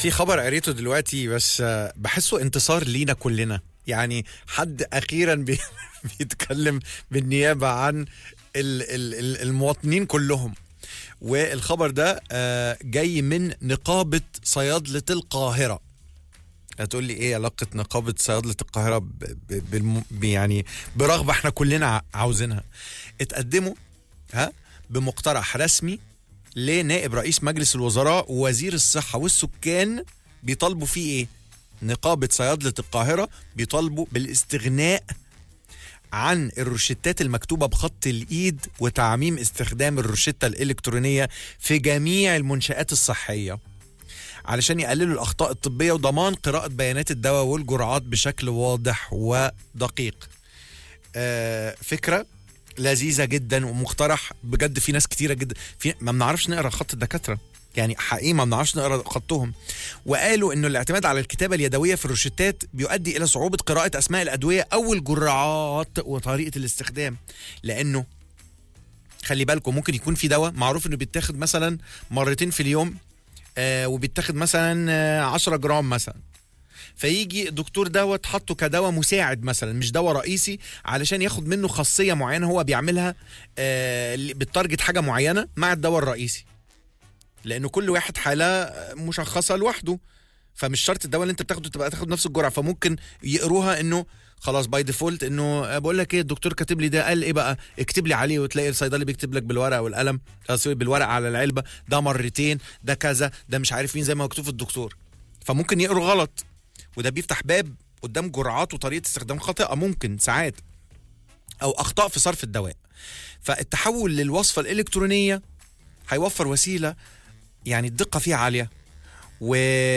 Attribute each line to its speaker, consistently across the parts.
Speaker 1: في خبر قريته دلوقتي بس آه، بحسه انتصار لينا كلنا يعني حد اخيرا بي- بيتكلم بالنيابه عن ال- ال- ال- المواطنين كلهم والخبر ده آه، جاي من نقابه صيادله القاهره هتقول لي ايه علاقه نقابه صيادله القاهره ب ب بالم ب- يعني برغبه احنا كلنا ع- عاوزينها اتقدموا ها بمقترح رسمي لنائب رئيس مجلس الوزراء ووزير الصحة والسكان بيطالبوا فيه ايه؟ نقابة صيادلة القاهرة بيطالبوا بالاستغناء عن الروشتات المكتوبة بخط الإيد وتعميم استخدام الروشتة الإلكترونية في جميع المنشآت الصحية علشان يقللوا الأخطاء الطبية وضمان قراءة بيانات الدواء والجرعات بشكل واضح ودقيق آه، فكرة لذيذة جدا ومقترح بجد في ناس كتيرة جدا في ما بنعرفش نقرا خط الدكاترة يعني حقيقي ما بنعرفش نقرا خطهم وقالوا انه الاعتماد على الكتابه اليدويه في الروشتات بيؤدي الى صعوبه قراءه اسماء الادويه او الجرعات وطريقه الاستخدام لانه خلي بالكم ممكن يكون في دواء معروف انه بيتاخد مثلا مرتين في اليوم آه وبيتاخد مثلا آه 10 جرام مثلا فيجي الدكتور دوت حطه كدواء مساعد مثلا مش دواء رئيسي علشان ياخد منه خاصيه معينه هو بيعملها آه اللي بتارجت حاجه معينه مع الدواء الرئيسي لانه كل واحد حاله مشخصه لوحده فمش شرط الدواء اللي انت بتاخده تبقى تاخد نفس الجرعه فممكن يقروها انه خلاص باي ديفولت انه بقول لك ايه الدكتور كاتب لي ده قال ايه بقى اكتب لي عليه وتلاقي الصيدلي بيكتب لك بالورقه والقلم آه، سوري بالورقه على العلبه ده مرتين ده كذا ده مش عارف مين زي ما مكتوب في الدكتور فممكن يقروا غلط وده بيفتح باب قدام جرعات وطريقه استخدام خاطئه ممكن ساعات او اخطاء في صرف الدواء فالتحول للوصفه الالكترونيه هيوفر وسيله يعني الدقه فيها عاليه و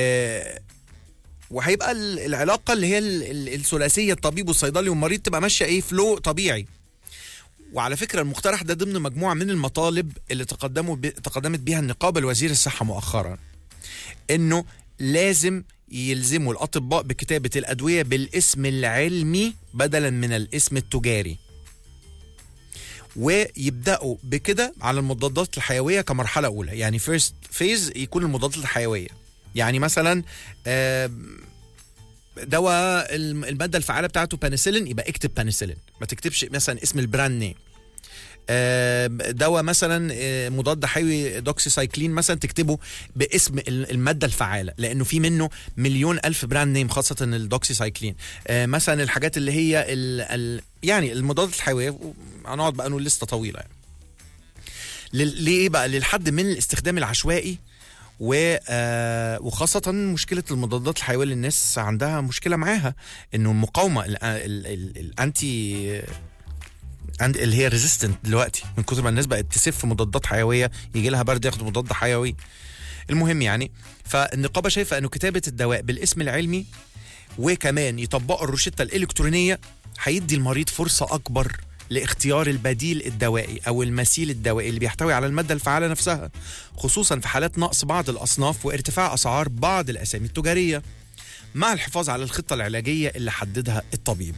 Speaker 1: وهيبقى ال- العلاقه اللي هي ال- ال- الثلاثيه الطبيب والصيدلي والمريض تبقى ماشيه ايه فلو طبيعي وعلى فكره المقترح ده ضمن مجموعه من المطالب اللي تقدموا ب... تقدمت بيها النقابه لوزير الصحه مؤخرا انه لازم يلزموا الاطباء بكتابه الادويه بالاسم العلمي بدلا من الاسم التجاري ويبداوا بكده على المضادات الحيويه كمرحله اولى يعني فيرست فيز يكون المضادات الحيويه يعني مثلا آم، دواء الم- الماده الفعاله بتاعته بنسلين يبقى اكتب بنسلين ما تكتبش مثلا اسم البراند نيم آم، دواء مثلا آه، مضاد حيوي دوكسيسايكلين مثلا تكتبه باسم ال- الماده الفعاله لانه في منه مليون الف براند نيم خاصه الدوكسيسايكلين آه، مثلا الحاجات اللي هي ال ال يعني المضادات الحيويه هنقعد بقى نقول لسته طويله يعني لل- ليه بقى للحد من الاستخدام العشوائي و آه، وخاصة مشكلة المضادات الحيوية اللي الناس عندها مشكلة معاها انه المقاومة ال- ال- ال- الانتي عند اللي هي ريزيستنت دلوقتي من كتر ما الناس بقت تسف مضادات حيويه يجي لها برد ياخد مضاد حيوي المهم يعني فالنقابه شايفه انه كتابه الدواء بالاسم العلمي وكمان يطبقوا الروشته الالكترونيه هيدي المريض فرصه اكبر لاختيار البديل الدوائي او المثيل الدوائي اللي بيحتوي على الماده الفعاله نفسها خصوصا في حالات نقص بعض الاصناف وارتفاع اسعار بعض الاسامي التجاريه مع الحفاظ على الخطه العلاجيه اللي حددها الطبيب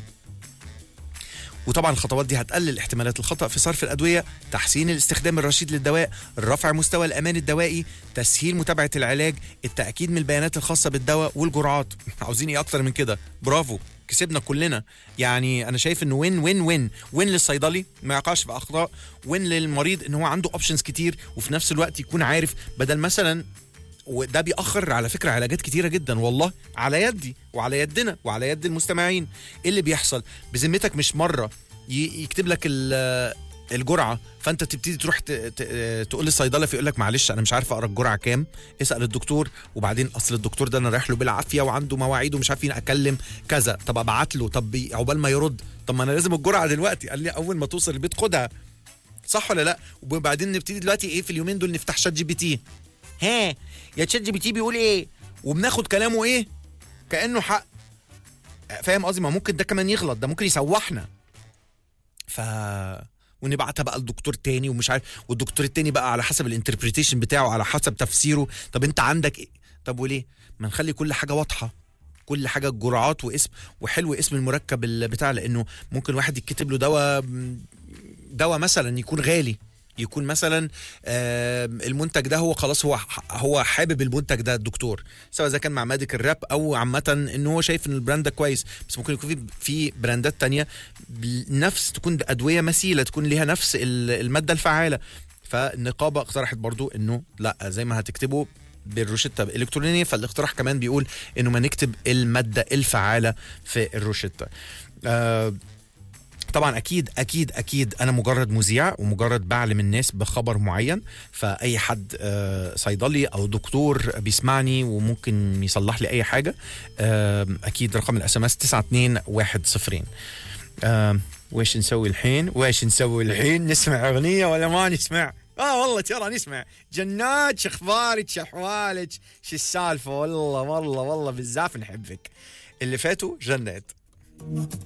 Speaker 1: وطبعا الخطوات دي هتقلل احتمالات الخطا في صرف الادويه تحسين الاستخدام الرشيد للدواء رفع مستوى الامان الدوائي تسهيل متابعه العلاج التاكيد من البيانات الخاصه بالدواء والجرعات عاوزين ايه اكتر من كده برافو كسبنا كلنا يعني انا شايف انه وين وين وين وين للصيدلي ما يقعش في اخطاء وين للمريض ان هو عنده اوبشنز كتير وفي نفس الوقت يكون عارف بدل مثلا وده بيأخر على فكرة علاجات كتيرة جدا والله على يدي وعلى يدنا وعلى يد المستمعين ايه اللي بيحصل بذمتك مش مرة ي- يكتب لك ال- الجرعة فانت تبتدي تروح ت- ت- تقول للصيدلة فيقول لك معلش انا مش عارف اقرا الجرعة كام اسأل الدكتور وبعدين اصل الدكتور ده انا رايح له بالعافية وعنده مواعيد ومش عارفين اكلم كذا طب ابعت له طب بي- عقبال ما يرد طب ما انا لازم الجرعة دلوقتي قال لي اول ما توصل البيت خدها صح ولا لا وبعدين نبتدي دلوقتي ايه في اليومين دول نفتح شات جي بي تي ها يا تشات جي بي تي بيقول ايه وبناخد كلامه ايه كانه حق فاهم قصدي ما ممكن ده كمان يغلط ده ممكن يسوحنا ف ونبعتها بقى لدكتور تاني ومش عارف والدكتور التاني بقى على حسب الانتربريتيشن بتاعه على حسب تفسيره طب انت عندك ايه طب وليه ما نخلي كل حاجه واضحه كل حاجه جرعات واسم وحلو اسم المركب ال- بتاع لانه ممكن واحد يتكتب له دواء دواء مثلا يكون غالي يكون مثلا آه، المنتج ده هو خلاص هو هو حابب المنتج ده الدكتور سواء اذا كان مع ميديكال راب او عامه ان هو شايف ان البراند ده كويس بس ممكن يكون في في براندات تانية نفس تكون ادويه مثيله تكون ليها نفس ال- الماده الفعاله فالنقابه اقترحت برضو انه لا زي ما هتكتبوا بالروشته الالكترونيه فالاقتراح كمان بيقول انه ما نكتب الماده الفعاله في الروشته آه طبعا اكيد اكيد اكيد انا مجرد مذيع ومجرد بعلم الناس بخبر معين فاي حد آه، صيدلي او دكتور بيسمعني وممكن يصلح لي اي حاجه آه، اكيد رقم الاس ام اس 92102 آه، ويش نسوي الحين ويش نسوي الحين نسمع اغنيه ولا ما نسمع اه والله ترى نسمع جنات شخبارك شحوالك شو السالفه والله والله والله بالزاف نحبك اللي فاتوا جنات